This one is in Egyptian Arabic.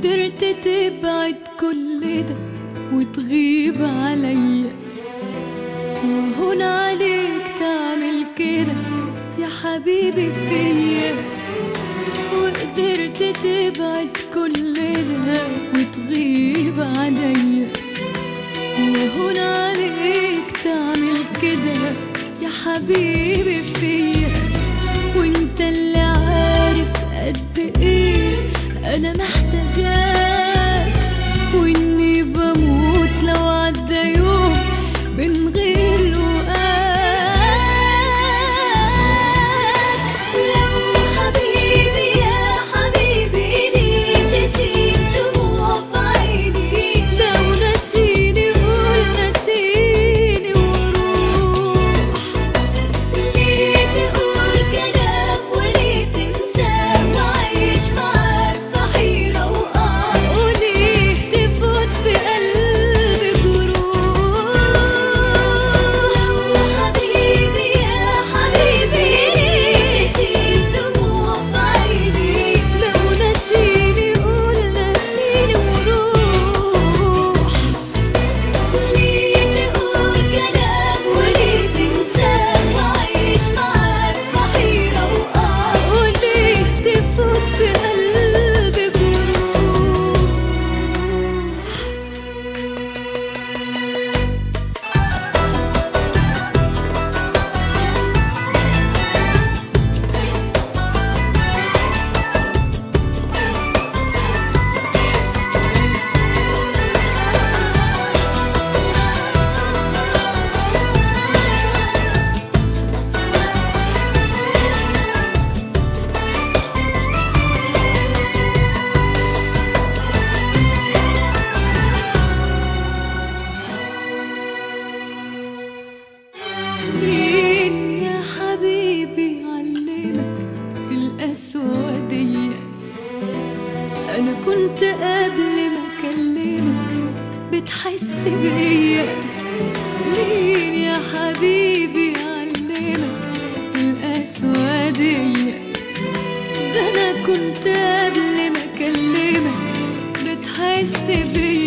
وقدرت تبعد كل ده وتغيب عليا وهون عليك تعمل كده يا حبيبي فيا وقدرت تبعد كل ده وتغيب عليا وهون عليك تعمل كده يا حبيبي فيا وانت اللي عارف قد ايه انا محتاجاك واني بموت لو عدى يوم من غير لقاك لو حبيبي يا حبيبي ليه تسيب دموع في عيني لو نسيني قول نسيني وروح ليه تقول كلام وليه تنساه وعيش معاك في حيرة وقهر وليه تفوت في قلبي جروح حبيبي يا حبيبي ليه تسيب دموع في عيني لو نسيني قول نسيني وروح ليه تقول كلام وليه تنساه وعيش معاك في حيرة وقهر وليه تفوت في قلبي جروح مين يا حبيبي علمك الأسودية أنا كنت قبل ما أكلمك بتحس بيا مين يا حبيبي علمك الأسودية ده أنا كنت قبل ما أكلمك بتحس بيا